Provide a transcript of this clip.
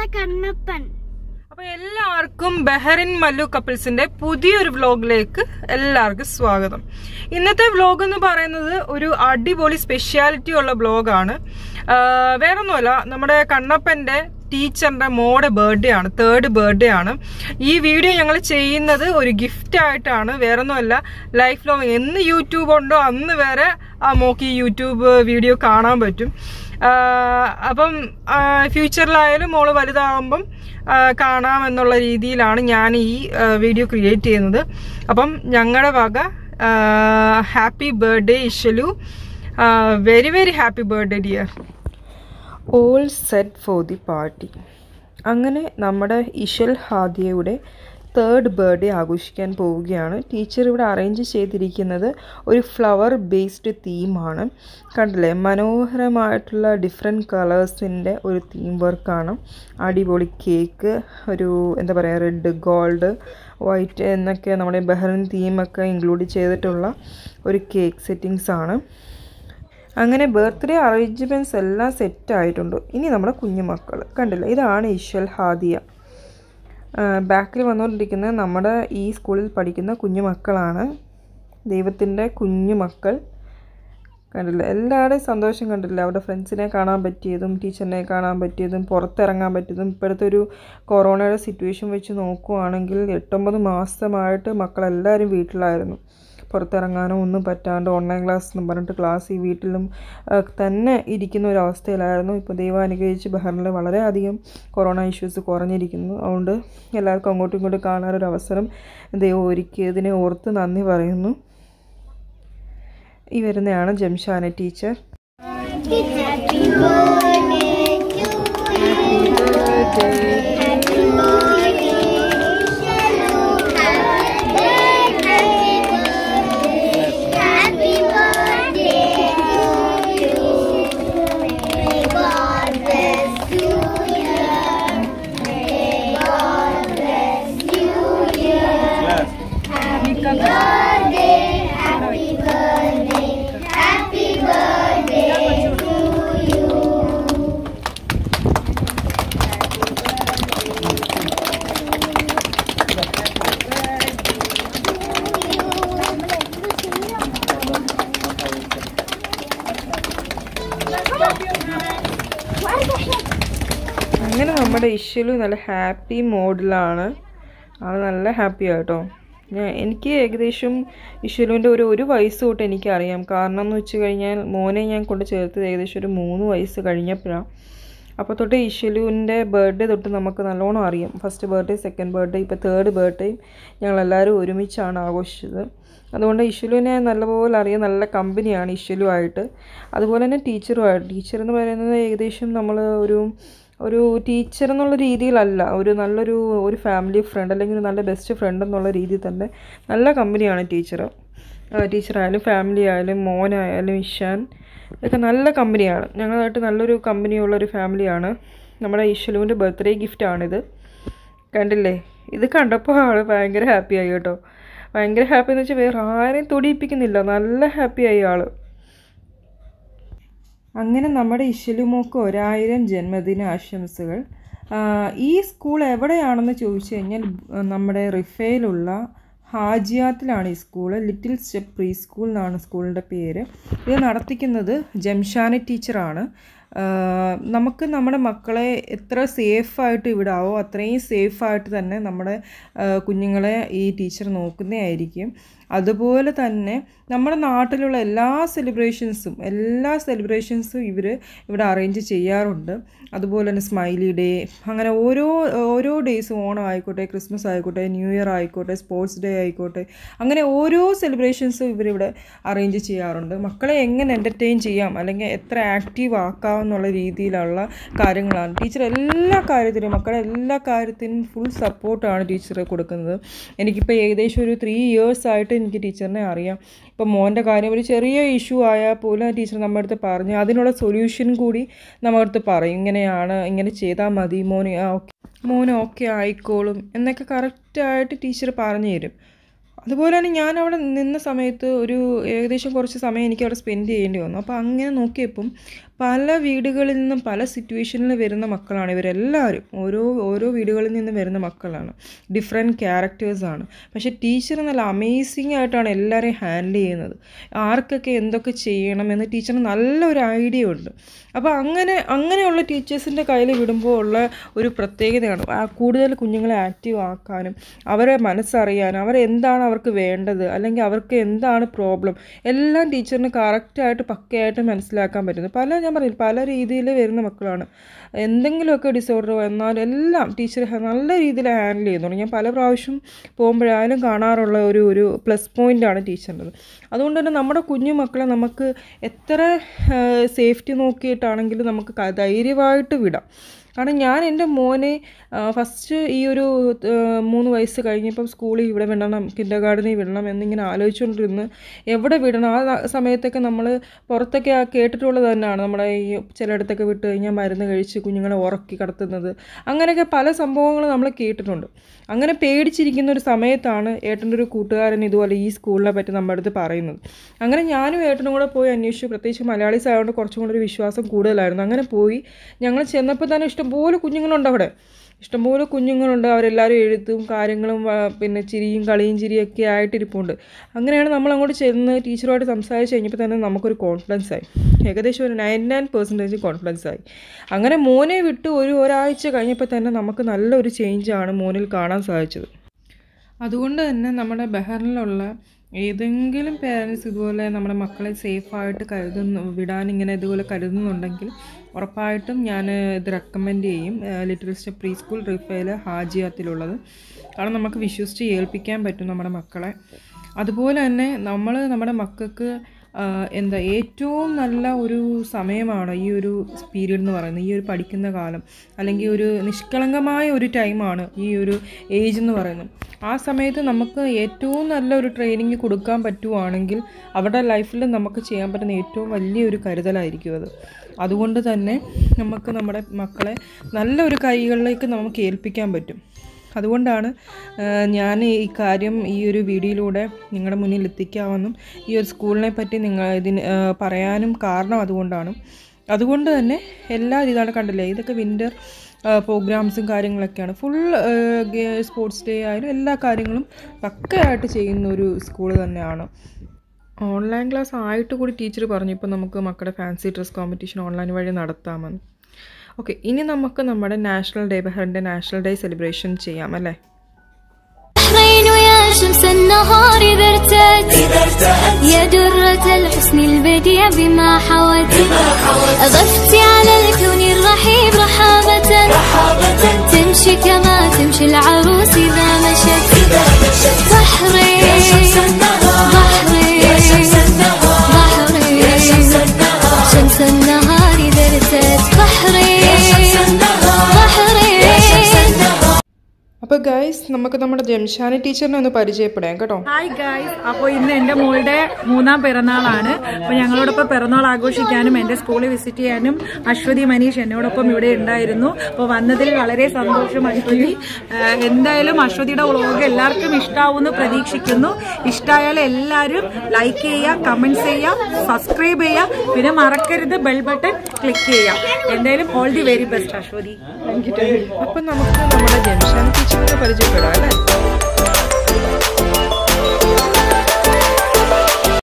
നമ്മുടെ കണ്ണപ്പൻ അപ്പൊ എല്ലാവർക്കും ബഹറിൻ മല്ലു കപ്പിൾസിന്റെ പുതിയൊരു വ്ലോഗിലേക്ക് എല്ലാവർക്കും സ്വാഗതം ഇന്നത്തെ വ്ലോഗ് എന്ന് പറയുന്നത് ഒരു അടിപൊളി സ്പെഷ്യാലിറ്റി ഉള്ള വ്ലോഗാണ് വേറൊന്നുമല്ല നമ്മുടെ കണ്ണപ്പന്റെ ടീച്ചറിന്റെ മോടെ ബർത്ത്ഡേ ആണ് തേർഡ് ബർത്ത്ഡേ ആണ് ഈ വീഡിയോ ഞങ്ങൾ ചെയ്യുന്നത് ഒരു ഗിഫ്റ്റ് ആയിട്ടാണ് വേറൊന്നുമല്ല ലൈഫ് ലോങ് എന്ന് യൂട്യൂബ് ഉണ്ടോ അന്ന് വരെ ആ മോക്ക് ഈ യൂട്യൂബ് വീഡിയോ കാണാൻ പറ്റും ആഹ് അപ്പം ഫ്യൂച്ചറിലായാലും മോള് വലുതാകുമ്പം ആഹ് കാണാമെന്നുള്ള രീതിയിലാണ് ഞാൻ ഈ ആഹ് വീഡിയോ ക്രിയേറ്റ് ചെയ്യുന്നത് അപ്പം ഞങ്ങളുടെ വക ഹാപ്പി ബർത്ത്ഡേ ഇഷലു very very happy birthday dear all set for the party അങ്ങനെ നമ്മുടെ ഇഷൽ ഹാദിയയുടെ തേർഡ് ബർത്ത്ഡേ ആഘോഷിക്കാൻ പോവുകയാണ് ടീച്ചർ ഇവിടെ അറേഞ്ച് ചെയ്തിരിക്കുന്നത് ഒരു ഫ്ലവർ ബേസ്ഡ് തീമാണ് കണ്ടില്ലേ മനോഹരമായിട്ടുള്ള ഡിഫറെൻറ്റ് കളേഴ്സിൻ്റെ ഒരു തീം വർക്കാണ് അടിപൊളി കേക്ക് ഒരു എന്താ പറയുക റെഡ് ഗോൾഡ് വൈറ്റ് എന്നൊക്കെ നമ്മുടെ ബഹ്റിൻ തീമൊക്കെ ഇൻക്ലൂഡ് ചെയ്തിട്ടുള്ള ഒരു കേക്ക് സെറ്റിങ്സ് ആണ് അങ്ങനെ ബർത്ത്ഡേ അറേഞ്ച്മെൻറ്റ്സ് എല്ലാം സെറ്റ് ആയിട്ടുണ്ട് ഇനി നമ്മുടെ കുഞ്ഞുമക്കൾ കണ്ടില്ല ഇതാണ് ഇഷൽ ഹാദിയ ബാക്കിൽ വന്നുകൊണ്ടിരിക്കുന്നത് നമ്മുടെ ഈ സ്കൂളിൽ പഠിക്കുന്ന കുഞ്ഞുമക്കളാണ് ദൈവത്തിൻ്റെ കുഞ്ഞുമക്കൾ കണ്ടില്ല എല്ലാവരുടെയും സന്തോഷം കണ്ടില്ല അവരുടെ ഫ്രണ്ട്സിനെ കാണാൻ പറ്റിയതും ടീച്ചറിനെ കാണാൻ പറ്റിയതും പുറത്തിറങ്ങാൻ പറ്റിയതും ഇപ്പോഴത്തെ ഒരു കൊറോണയുടെ സിറ്റുവേഷൻ വെച്ച് നോക്കുവാണെങ്കിൽ എട്ടൊമ്പത് മാസമായിട്ട് മക്കളെല്ലാവരും വീട്ടിലായിരുന്നു പുറത്തിറങ്ങാനോ ഒന്നും പറ്റാണ്ട് ഓൺലൈൻ ക്ലാസ് എന്ന് പറഞ്ഞിട്ട് ക്ലാസ് ഈ വീട്ടിലും ആ, തന്നെ ഇരിക്കുന്ന ഒരു അവസ്ഥയിലായിരുന്നു ഇപ്പോൾ ദൈവം അനുഗ്രഹിച്ച് ബഹറിൽ വളരെയധികം കൊറോണ ഇഷ്യൂസ് കുറഞ്ഞിരിക്കുന്നു അതുകൊണ്ട് എല്ലാവർക്കും അങ്ങോട്ടും ഇങ്ങോട്ടും കാണാനൊരു അവസരം ദൈവം ഒരുക്കിയതിനെ ഓർത്ത് നന്ദി പറയുന്നു ഈ വരുന്നതാണ് Jamshana teacher happy birthday happy birthday happy birthday May God bless you, dear. May God bless you, dear. Happy birthday, happy birthday, happy birthday to you. അങ്ങനെ നമ്മുടെ ഇഷ്യലു നല്ല ഹാപ്പി മോഡിലാണ് ആൾ നല്ല ഹാപ്പി ആട്ടോ ഞാൻ എനിക്ക് ഏകദേശം ഇഷ്യലുവിൻ്റെ ഒരു ഒരു വയസ്സ് തൊട്ട് എനിക്കറിയാം കാരണം എന്ന് വെച്ച് കഴിഞ്ഞാൽ മോനെ ഞാൻ കൊണ്ട് ചേർത്തത് ഏകദേശം ഒരു മൂന്ന് വയസ്സ് കഴിഞ്ഞപ്പോഴാണ് അപ്പോൾ തൊട്ട് ഇഷ്യലുവിൻ്റെ ബർത്ത്ഡേ തൊട്ട് നമുക്ക് നല്ലോണം അറിയാം ഫസ്റ്റ് ബർത്ത്ഡേ സെക്കൻഡ് ബർത്ത്ഡേ ഇപ്പോൾ തേർഡ് ബർത്ത്ഡേയും ഞങ്ങളെല്ലാവരും ഒരുമിച്ചാണ് ആഘോഷിച്ചത് അതുകൊണ്ട് ഇഷ്യലുവിനെ നല്ലപോലെ അറിയാം നല്ല കമ്പനിയാണ് ഇഷ്യലു ആയിട്ട് അതുപോലെ തന്നെ ടീച്ചറുമായിട്ട് ടീച്ചർ എന്ന് പറയുന്നത് ഏകദേശം നമ്മൾ ഒരു ഒരു ടീച്ചർ എന്നുള്ള രീതിയിലല്ല ഒരു നല്ലൊരു ഒരു ഫാമിലി ഫ്രണ്ട് അല്ലെങ്കിൽ ഒരു നല്ല ബെസ്റ്റ് ഫ്രണ്ട് എന്നുള്ള രീതിയിൽ തന്നെ നല്ല കമ്പനിയാണ് ടീച്ചർ ടീച്ചറായാലും ഫാമിലി ആയാലും മോനായാലും ഇഷാൻ ഒക്കെ നല്ല കമ്പനിയാണ് ഞങ്ങളായിട്ട് നല്ലൊരു കമ്പനിയുള്ള ഒരു ഫാമിലിയാണ് നമ്മുടെ ഇഷലുവിൻ്റെ ബർത്ത്ഡേ ഗിഫ്റ്റാണിത് കണ്ടില്ലേ ഇത് കണ്ടപ്പോൾ ആൾ ഭയങ്കര ഹാപ്പിയായി കേട്ടോ ഭയങ്കര ഹാപ്പി എന്ന് വെച്ചാൽ വേറെ ആരെയും തൊടിയിപ്പിക്കുന്നില്ല നല്ല ഹാപ്പിയായി ആൾ അങ്ങനെ നമ്മുടെ ഇശലുമോക്ക് ഒരായിരം ജന്മദിന ആശംസകൾ ആ, ഈ സ്കൂൾ എവിടെയാണെന്ന് ചോദിച്ചു കഴിഞ്ഞാൽ ആ, നമ്മുടെ റിഫയിലുള്ള ഹാജിയാത്തിലാണ് ഈ school little step pre school എന്നാണ് സ്കൂളിൻ്റെ പേര് ഇത് നടത്തിക്കുന്നത് ജംഷാന ടീച്ചറാണ് ആ, നമുക്ക് നമ്മുടെ മക്കളെ എത്ര സേഫായിട്ട് വിടാവോ അത്രയും സേഫായിട്ട് തന്നെ നമ്മുടെ ആ, കുഞ്ഞുങ്ങളെ ഈ ടീച്ചർ നോക്കുന്നതായിരിക്കും അതുപോലെ തന്നെ നമ്മുടെ നാട്ടിലുള്ള എല്ലാ സെലിബ്രേഷൻസും എല്ലാ സെലിബ്രേഷൻസും ഇവർ ഇവിടെ അറേഞ്ച് ചെയ്യാറുണ്ട് അതുപോലെ തന്നെ സ്മൈലി ഡേ അങ്ങനെ ഓരോ ഓരോ ഡേയ്സും ഓണം ആയിക്കോട്ടെ ക്രിസ്മസ് ആയിക്കോട്ടെ ന്യൂ ഇയർ ആയിക്കോട്ടെ സ്പോർട്സ് ഡേ ആയിക്കോട്ടെ അങ്ങനെ ഓരോ സെലിബ്രേഷൻസും ഇവരിവിടെ അറേഞ്ച് ചെയ്യാറുണ്ട് മക്കളെ എങ്ങനെ എൻ്റർടൈൻ ചെയ്യാം അല്ലെങ്കിൽ എത്ര ആക്റ്റീവ് ആക്കാം എന്നുള്ള രീതിയിലുള്ള കാര്യങ്ങളാണ് ടീച്ചർ എല്ലാ കാര്യത്തിലും മക്കളെ എല്ലാ കാര്യത്തിനും ഫുൾ സപ്പോർട്ടാണ് ടീച്ചർ കൊടുക്കുന്നത് എനിക്കിപ്പോൾ ഏകദേശം ഒരു ത്രീ ഇയേഴ്സ് ആയിട്ട് എനിക്ക് ടീച്ചറിനെ അറിയാം ഇപ്പം മോൻ്റെ കാര്യം ഒരു ചെറിയ ഇഷ്യൂ ആയാൽ പോലും ടീച്ചർ നമ്മുടെ അടുത്ത് പറഞ്ഞ് അതിനുള്ള സൊല്യൂഷൻ കൂടി നമ്മുടെ അടുത്ത് പറയും ഇങ്ങനെയാണ് ഇങ്ങനെ ചെയ്താൽ മതി മോന് ആ ഓക്കെ മോന് ഓക്കെ ആയിക്കോളും എന്നൊക്കെ കറക്റ്റായിട്ട് ടീച്ചർ പറഞ്ഞു തരും അതുപോലെ തന്നെ ഞാൻ അവിടെ നിന്ന സമയത്ത് ഒരു ഏകദേശം കുറച്ച് സമയം എനിക്ക് അവിടെ സ്പെൻഡ് ചെയ്യേണ്ടി വന്നു അപ്പോൾ അങ്ങനെ നോക്കിയപ്പം പല വീടുകളിൽ നിന്നും പല സിറ്റുവേഷനിൽ വരുന്ന മക്കളാണ് ഇവരെല്ലാവരും ഓരോ ഓരോ വീടുകളിൽ നിന്നും വരുന്ന മക്കളാണ് ഡിഫറെൻറ്റ് ക്യാരക്ടേഴ്സാണ് പക്ഷേ ടീച്ചർ നല്ല അമേസിങ് ആയിട്ടാണ് എല്ലാവരെയും ഹാൻഡിൽ ചെയ്യുന്നത് ആർക്കൊക്കെ എന്തൊക്കെ ചെയ്യണമെന്ന് ടീച്ചറിന് നല്ലൊരു ഐഡിയ ഉണ്ട് അപ്പോൾ അങ്ങനെ അങ്ങനെയുള്ള ടീച്ചേഴ്സിൻ്റെ കയ്യിൽ വിടുമ്പോൾ ഉള്ള ഒരു പ്രത്യേകതയാണ് ആ കൂടുതൽ കുഞ്ഞുങ്ങളെ ആക്റ്റീവ് ആക്കാനും അവരെ മനസ്സറിയാനും അവരെന്താണ് അവർക്ക് വേണ്ടത് അല്ലെങ്കിൽ അവർക്ക് എന്താണ് പ്രോബ്ലം എല്ലാം ടീച്ചറിന് കറക്റ്റായിട്ട് പക്കയായിട്ട് മനസ്സിലാക്കാൻ പറ്റുന്നു പല ഞാൻ പറഞ്ഞു പല രീതിയിൽ വരുന്ന മക്കളാണ് എന്തെങ്കിലുമൊക്കെ ഡിസോർഡർ വന്നാൽ എല്ലാം ടീച്ചർ നല്ല രീതിയിൽ ഹാൻഡിൽ ചെയ്യുന്നുണ്ട് ഞാൻ പല പ്രാവശ്യം പോകുമ്പോഴായാലും കാണാറുള്ള ഒരു ഒരു പ്ലസ് പോയിൻ്റാണ് ടീച്ചറിൻ്റെത് അതുകൊണ്ട് തന്നെ നമ്മുടെ കുഞ്ഞു മക്കളെ നമുക്ക് എത്ര സേഫ്റ്റി നോക്കിയിട്ടാണെങ്കിലും നമുക്ക് ക- ധൈര്യമായിട്ട് വിടാം കാരണം ഞാൻ എൻ്റെ മോനെ ഫസ്റ്റ് ഈ ഒരു ആ, മൂന്ന് വയസ്സ് കഴിഞ്ഞപ്പം സ്കൂളിൽ ഇവിടെ വിടണം കിൻഡർ ഗാർഡനിൽ വിടണം എന്നിങ്ങനെ ആലോചിച്ചുകൊണ്ടിരുന്ന് എവിടെ വിടണം ആ ന- സമയത്തൊക്കെ നമ്മൾ പുറത്തൊക്കെ ആ കേട്ടിട്ടുള്ളത് തന്നെയാണ് നമ്മുടെ ഈ ചിലയിടത്തൊക്കെ വിട്ട് കഴിഞ്ഞാൽ മരുന്ന് കഴിച്ച് കുഞ്ഞുങ്ങളെ ഉറക്കി കിടത്തുന്നത് അങ്ങനെയൊക്കെ പല സംഭവങ്ങളും നമ്മൾ കേട്ടിട്ടുണ്ട് അങ്ങനെ പേടിച്ചിരിക്കുന്ന ഒരു സമയത്താണ് ഏട്ടൻ്റെ ഒരു കൂട്ടുകാരൻ ഇതുപോലെ ഈ സ്കൂളിനെ പറ്റി നമ്മുടെ അടുത്ത് പറയുന്നത് അങ്ങനെ ഞാനും ഏട്ടനും കൂടെ പോയി അന്വേഷിച്ചു പ്രത്യേകിച്ച് മലയാളീസ് ആയതുകൊണ്ട് കുറച്ചും കൂടെ ഒരു വിശ്വാസം കൂടുതലായിരുന്നു അങ്ങനെ പോയി ഞങ്ങൾ ചെന്നപ്പോൾ തന്നെ ഇഷ്ടംപോലെ കുഞ്ഞുങ്ങളുണ്ട് അവിടെ ഇഷ്ടംപോലെ കുഞ്ഞുങ്ങളുണ്ട് അവരെല്ലാവരും എഴുത്തും കാര്യങ്ങളും ആ, പിന്നെ ചിരിയും കളിയും ചിരിയൊക്കെ ആയിട്ടിരിപ്പുണ്ട് അങ്ങനെയാണ് നമ്മൾ അങ്ങോട്ട് ചെന്ന് ടീച്ചറുമായിട്ട് സംസാരിച്ച് കഴിഞ്ഞപ്പോൾ തന്നെ നമുക്കൊരു കോൺഫിഡൻസ് ആയി ഏകദേശം ഒരു നയൻ നയൻ പെർസെൻറ്റേജ് കോൺഫിഡൻസ് ആയി അങ്ങനെ മോനെ വിട്ട് ഒരു ഒരാഴ്ച കഴിഞ്ഞപ്പോൾ തന്നെ നമുക്ക് നല്ലൊരു ചേഞ്ചാണ് മോനിൽ കാണാൻ സാധിച്ചത് അതുകൊണ്ട് തന്നെ നമ്മുടെ ബഹറിലുള്ള ഏതെങ്കിലും പേരൻസ് ഇതുപോലെ നമ്മുടെ മക്കളെ സേഫായിട്ട് കരുതുന്നു വിടാൻ ഇങ്ങനെ ഇതുപോലെ കരുതുന്നുണ്ടെങ്കിൽ ഉറപ്പായിട്ടും ഞാൻ ഇത് റെക്കമെൻഡ് ചെയ്യും ലിറ്റിൽ സ്റ്റെപ്പ് പ്രീ സ്കൂൾ റിഫേൽ ഹാജിയാത്തിലുള്ളത് കാരണം നമുക്ക് വിശ്വസിച്ച് ഏൽപ്പിക്കാൻ പറ്റും നമ്മുടെ മക്കളെ അതുപോലെ തന്നെ നമ്മൾ നമ്മുടെ മക്കൾക്ക് ആഹ് എന്താ ഏറ്റവും നല്ല ഒരു സമയമാണ് ഈ ഒരു പീരീഡ് എന്ന് പറയുന്നത് ഈ ഒരു പഠിക്കുന്ന കാലം അല്ലെങ്കിൽ ഒരു നിഷ്കളങ്കമായ ഒരു ടൈമാണ് ഈ ഒരു ഏജ് എന്ന് പറയുന്നത് ആ സമയത്ത് നമുക്ക് ഏറ്റവും നല്ല ഒരു ട്രെയിനിങ് കൊടുക്കാൻ പറ്റുവാണെങ്കിൽ അവരുടെ ലൈഫിൽ നമുക്ക് ചെയ്യാൻ പറ്റുന്ന ഏറ്റവും വലിയൊരു കരുതലായിരിക്കും അത് അതുകൊണ്ട് തന്നെ നമുക്ക് നമ്മുടെ മക്കളെ നല്ലൊരു കൈകളിലേക്ക് നമുക്ക് ഏൽപ്പിക്കാൻ പറ്റും അതുകൊണ്ടാണ് ആ, ഞാൻ ഈ കാര്യം ഈ ഒരു വീഡിയോയിലൂടെ നിങ്ങളുടെ മുന്നിൽ എത്തിക്കാമെന്നും ഈ ഒരു സ്കൂളിനെ പറ്റി നിങ്ങൾ ഇതിന് ആ, പറയാനും കാരണം അതുകൊണ്ടാണ് അതുകൊണ്ട് തന്നെ എല്ലാ ഇതാണ് കണ്ടില്ലേ ഇതൊക്കെ വിൻ്റർ പ്രോഗ്രാംസും കാര്യങ്ങളൊക്കെയാണ് ഫുൾ സ്പോർട്സ് ഡേ ആയാലും എല്ലാ കാര്യങ്ങളും പക്കയായിട്ട് ചെയ്യുന്ന ഒരു സ്കൂൾ തന്നെയാണ് ഓൺലൈൻ ക്ലാസ് ആയിട്ട് കൂടി ടീച്ചർ പറഞ്ഞു ഇപ്പോൾ നമുക്ക് മക്കളുടെ ഫാൻസി ഡ്രസ് കോമ്പറ്റീഷൻ ഓൺലൈൻ വഴി നടത്താമെന്ന് ഓക്കെ ഇനി നമുക്ക് നമ്മുടെ നാഷണൽ ഡേ ബഹറിൻ്റെ നാഷണൽ ഡേ സെലിബ്രേഷൻ ചെയ്യാം അല്ലേ بحرين ويا شمس النهار إذا ارتأت يا درة الحسن البديع بما حوت أضفت على الكون الرحيب رحابة تمشي كما تمشي العروس إذا مشت بحرين بحرين بحرين شمس النهار إذا ارتأت بحرين بحرين അപ്പോൾ ഗൈസ് നമുക്ക് നമ്മുടെ ജംഷാനി ടീച്ചറിനെ ഒന്ന് പരിചയപ്പെടാം കേട്ടോ ഹായ് ഗായ്സ് അപ്പോൾ ഇന്ന് എൻ്റെ മോളുടെ മൂന്നാം പിറന്നാളാണ് അപ്പോൾ ഞങ്ങളോടൊപ്പം പിറന്നാൾ ആഘോഷിക്കാനും എൻ്റെ സ്കൂളിൽ വിസിറ്റ് ചെയ്യാനും അശ്വതി മനീഷ് എന്നോടൊപ്പം ഇവിടെ ഉണ്ടായിരുന്നു അപ്പോൾ വന്നതിൽ വളരെ സന്തോഷം അശ്വതി ആഹ് എന്തായാലും അശ്വതിയുടെ വ്ളോഗ് എല്ലാവർക്കും ഇഷ്ടാവുമെന്ന് പ്രതീക്ഷിക്കുന്നു ഇഷ്ടമായാൽ എല്ലാവരും ലൈക്ക് ചെയ്യുക കമൻറ്റ്സ് ചെയ്യുക സബ്സ്ക്രൈബ് ചെയ്യുക പിന്നെ മറക്കരുത് ബെൽ ബട്ടൺ ക്ലിക്ക് ചെയ്യുക എന്തായാലും all the very best Ashwathi അപ്പം നമുക്ക് നമ്മുടെ ജംഷാനി ടീച്ചറിനെ പരിചയപ്പെടാം അല്ലേ